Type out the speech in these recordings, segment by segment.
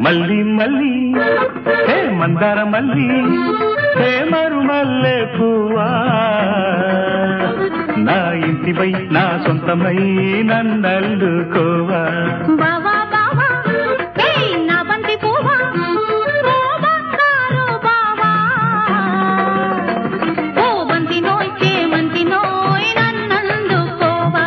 మళ్ళీ మళ్ళీ హే మందార మళ్ళీ హే మరుమల్లె పువ్వా నా ఇంటిపై నా సొంతమై నన్నల్లుకోవా బావా బావా ఏయ్ నా బంతి పువ్వా ఓ బంగారు బావా ఓ బంతి నోయ్ చేమంతి నోయ్ నన్నందుకోవా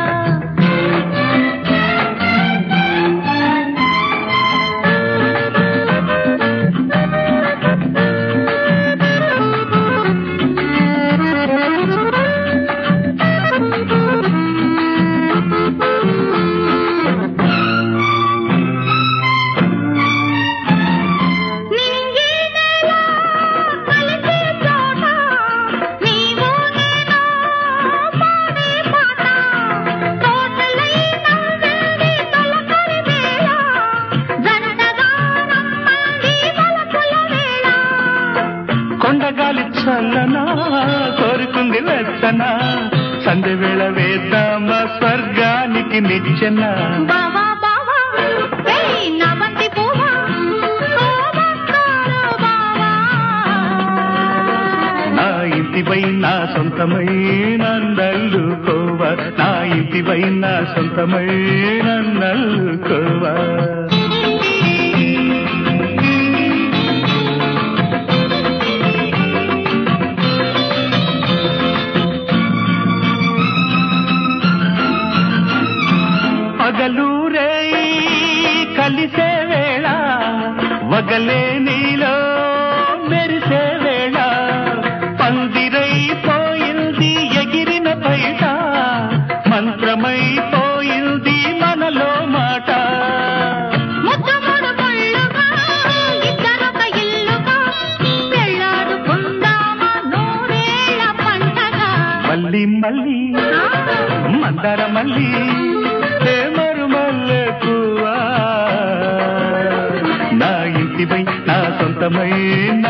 నింగి నేల కలిసే చోట నీవు నేను పాడే పాట తోటలై నవ్వింది తొలకరి వేళ జంటగా రమ్మంది వలపుల వేళ కొండగాలి చల్లనా కోరుకుంది వెచ్చనా సంధ్య వేళ వేద్దామా స్వర్గానికి నిచ్చెన బావా బావా ఏయ్ నా బంతి పువ్వా ఓ బంగారు బావా నా ఇంటిపై నా సొంతమై నన్నల్లుకోవా నా ఇంటిపై నా సొంతమై నన్నల్లుకోవా పగలూరే కలిసే వేళ వగలే నీలో మెరిసే వేళ పందిరైపోయింది ఎగిరిన బయట మంత్రమైపోయింది మనలో మాట ముద్దముడు ముళ్ళుగా ఇద్దరొక ఇల్లుగా పెళ్ళాడుకుందామా నూరేళ్ల పంటగా మళ్ళీ మళ్ళీ మందర మళ్ళీ మరు మల్లెకువా నా ఇంటిపై నా సొంతమై